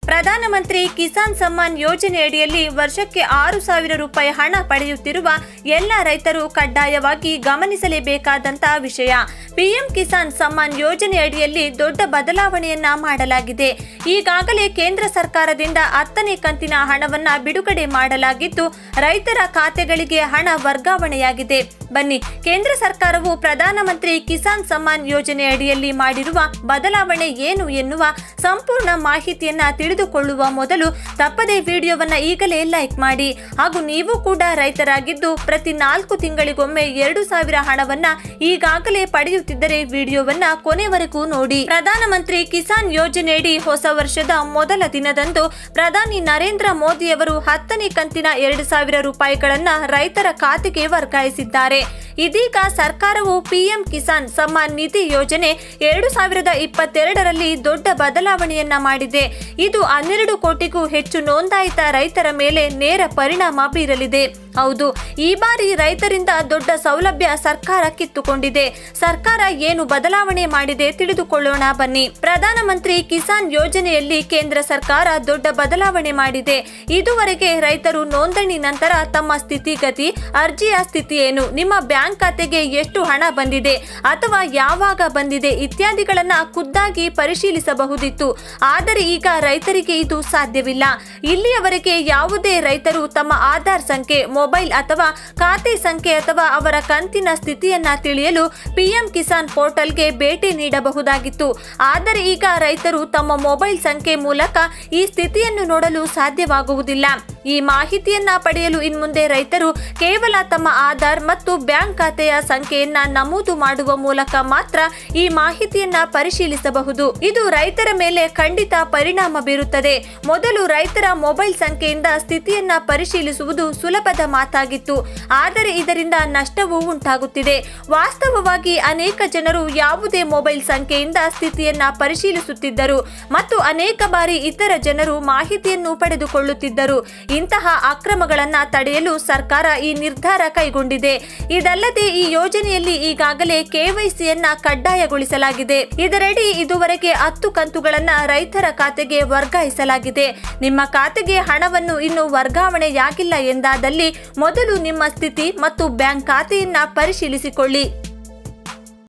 ಪ್ರಧಾನಮಂತ್ರಿ ಕಿಸಾನ್ ಸಮ್ಮಾನ್ ಯೋಜನೆ ಅಡಿಯಲ್ಲಿ ವರ್ಷಕ್ಕೆ ಆರು ಸಾವಿರ ರೂಪಾಯಿ ಹಣ ಪಡೆಯುತ್ತಿರುವ ಎಲ್ಲ ರೈತರು ಕಡ್ಡಾಯವಾಗಿ ಗಮನಿಸಲೇಬೇಕಾದಂತ ವಿಷಯ ಪಿಎಂ ಕಿಸಾನ್ ಸಮ್ಮಾನ್ ಯೋಜನೆ ಅಡಿಯಲ್ಲಿ ದೊಡ್ಡ ಬದಲಾವಣೆಯನ್ನ ಮಾಡಲಾಗಿದೆ ಈಗಾಗಲೇ ಕೇಂದ್ರ ಸರ್ಕಾರದಿಂದ ಹತ್ತನೇ ಕಂತಿನ ಹಣವನ್ನ ಬಿಡುಗಡೆ ಮಾಡಲಾಗಿದ್ದು ರೈತರ ಖಾತೆಗಳಿಗೆ ಹಣ ವರ್ಗಾವಣೆಯಾಗಿದೆ ಬನ್ನಿ ಕೇಂದ್ರ ಸರ್ಕಾರವು ಪ್ರಧಾನಮಂತ್ರಿ ಕಿಸಾನ್ ಸಮ್ಮಾನ್ ಯೋಜನೆ ಅಡಿಯಲ್ಲಿ ಮಾಡಿರುವ ಬದಲಾವಣೆ ಏನು ಎನ್ನುವ ಸಂಪೂರ್ಣ ಮಾಹಿತಿಯನ್ನ ತಿಳಿದುಕೊಳ್ಳುವ ಮೊದಲು ತಪ್ಪದೇ ವಿಡಿಯೋವನ್ನ ಈಗಲೇ ಲೈಕ್ ಮಾಡಿ ಹಾಗೂ ನೀವು ಕೂಡ ರೈತರಾಗಿದ್ದು ಪ್ರತಿ ನಾಲ್ಕು ತಿಂಗಳಿಗೊಮ್ಮೆ ಎರಡು ಸಾವಿರ ಹಣವನ್ನ ಈಗಾಗಲೇ ಪಡೆಯುತ್ತಿದ್ದರೆ ವಿಡಿಯೋವನ್ನ ಕೊನೆವರೆಗೂ ನೋಡಿ ಪ್ರಧಾನಮಂತ್ರಿ ಕಿಸಾನ್ ಯೋಜನೆಯಡಿ ಹೊಸ ವರ್ಷದ ಮೊದಲ ದಿನದಂದು ಪ್ರಧಾನಿ ನರೇಂದ್ರ ಮೋದಿಯವರು ಹತ್ತನೇ ಕಂತಿನ ಎರಡು ಸಾವಿರ ರೂಪಾಯಿಗಳನ್ನ ರೈತರ ಖಾತೆಗೆ ವರ್ಗಾಯಿಸಿದ್ದಾರೆ ಇದೀಗ ಸರ್ಕಾರವು ಪಿಎಂ ಕಿಸಾನ್ ಸಮ್ಮಾನ್ ನಿಧಿ ಯೋಜನೆ ಎರಡು ಸಾವಿರದ ಇಪ್ಪತ್ತೆರಡರಲ್ಲಿ ದೊಡ್ಡ ಬದಲಾವಣೆಯನ್ನ ಮಾಡಿದೆ ಇದು ಹನ್ನೆರಡು ಕೋಟಿಗೂ ಹೆಚ್ಚು ನೋಂದಾಯಿತ ರೈತರ ಮೇಲೆ ನೇರ ಪರಿಣಾಮ ಬೀರಲಿದೆ ಹೌದು ಈ ಬಾರಿ ರೈತರಿಂದ ದೊಡ್ಡ ಸೌಲಭ್ಯ ಸರ್ಕಾರ ಕಿತ್ತುಕೊಂಡಿದೆ ಸರ್ಕಾರ ಏನು ಬದಲಾವಣೆ ಮಾಡಿದೆ ತಿಳಿದುಕೊಳ್ಳೋಣ ಬನ್ನಿ ಪ್ರಧಾನಮಂತ್ರಿ ಕಿಸಾನ್ ಯೋಜನೆಯಲ್ಲಿ ಕೇಂದ್ರ ಸರ್ಕಾರ ದೊಡ್ಡ ಬದಲಾವಣೆ ಮಾಡಿದೆ ಇದುವರೆಗೆ ರೈತರು ನೋಂದಣಿ ನಂತರ ತಮ್ಮ ಸ್ಥಿತಿಗತಿ ಅರ್ಜಿಯ ಸ್ಥಿತಿ ಏನು ನಿಮ್ಮ ಬ್ಯಾಂಕ್ ಖಾತೆಗೆ ಎಷ್ಟು ಹಣ ಬಂದಿದೆ ಅಥವಾ ಯಾವಾಗ ಬಂದಿದೆ ಇತ್ಯಾದಿಗಳನ್ನ ಖುದ್ದಾಗಿ ಪರಿಶೀಲಿಸಬಹುದಿತ್ತು ಆದರೆ ಈಗ ರೈತರಿಗೆ ಇದು ಸಾಧ್ಯವಿಲ್ಲ ಇಲ್ಲಿಯವರೆಗೆ ಯಾವುದೇ ರೈತರು ತಮ್ಮ ಆಧಾರ್ ಸಂಖ್ಯೆ ಮೊಬೈಲ್ ಅಥವಾ ಖಾತೆ ಸಂಖ್ಯೆ ಅಥವಾ ಅವರ ಕಂತಿನ ಸ್ಥಿತಿಯನ್ನ ತಿಳಿಯಲು ಪಿಎಂ ಕಿಸಾನ್ ಪೋರ್ಟಲ್ಗೆ ಭೇಟಿ ನೀಡಬಹುದಾಗಿತ್ತು ಆದರೆ ಈಗ ರೈತರು ತಮ್ಮ ಮೊಬೈಲ್ ಸಂಖ್ಯೆ ಮೂಲಕ ಈ ಸ್ಥಿತಿಯನ್ನು ನೋಡಲು ಸಾಧ್ಯವಾಗುವುದಿಲ್ಲ ಈ ಮಾಹಿತಿಯನ್ನ ಪಡೆಯಲು ಇನ್ಮುಂದೆ ರೈತರು ಕೇವಲ ತಮ್ಮ ಆಧಾರ್ ಮತ್ತು ಬ್ಯಾಂಕ್ ಖಾತೆಯ ಸಂಖ್ಯೆಯನ್ನ ನಮೂದು ಮಾಡುವ ಮೂಲಕ ಮಾತ್ರ ಈ ಮಾಹಿತಿಯನ್ನ ಪರಿಶೀಲಿಸಬಹುದು ಇದು ರೈತರ ಮೇಲೆ ಖಂಡಿತ ಪರಿಣಾಮ ಬೀರುತ್ತದೆ ಮೊದಲು ರೈತರ ಮೊಬೈಲ್ ಸಂಖ್ಯೆಯಿಂದ ಸ್ಥಿತಿಯನ್ನ ಪರಿಶೀಲಿಸುವುದು ಸುಲಭದ ಮಾತಾಗಿತ್ತು ಆದರೆ ಇದರಿಂದ ನಷ್ಟವೂ ಉಂಟಾಗುತ್ತಿದೆ ವಾಸ್ತವವಾಗಿ ಅನೇಕ ಜನರು ಯಾವುದೇ ಮೊಬೈಲ್ ಸಂಖ್ಯೆಯಿಂದ ಸ್ಥಿತಿಯನ್ನ ಪರಿಶೀಲಿಸುತ್ತಿದ್ದರು ಮತ್ತು ಅನೇಕ ಬಾರಿ ಇತರ ಜನರು ಮಾಹಿತಿಯನ್ನು ಪಡೆದುಕೊಳ್ಳುತ್ತಿದ್ದರು ಇಂತಹ ಅಕ್ರಮಗಳನ್ನ ತಡೆಯಲು ಸರ್ಕಾರ ಈ ನಿರ್ಧಾರ ಕೈಗೊಂಡಿದೆ ಇದಲ್ಲದೆ ಈ ಯೋಜನೆಯಲ್ಲಿ ಈಗಾಗಲೇ ಕೆವೈಸಿಯನ್ನ ಕಡ್ಡಾಯಗೊಳಿಸಲಾಗಿದೆ ಇದರಡಿ ಇದುವರೆಗೆ ಹತ್ತು ಕಂತುಗಳನ್ನ ರೈತರ ಖಾತೆಗೆ ವರ್ಗಾಯಿಸಲಾಗಿದೆ ನಿಮ್ಮ ಖಾತೆಗೆ ಹಣವನ್ನು ಇನ್ನು ವರ್ಗಾವಣೆಯಾಗಿಲ್ಲ ಎಂದಾದಲ್ಲಿ ಮೊದಲು ನಿಮ್ಮ ಸ್ಥಿತಿ ಮತ್ತು ಬ್ಯಾಂಕ್ ಖಾತೆಯನ್ನ ಪರಿಶೀಲಿಸಿಕೊಳ್ಳಿ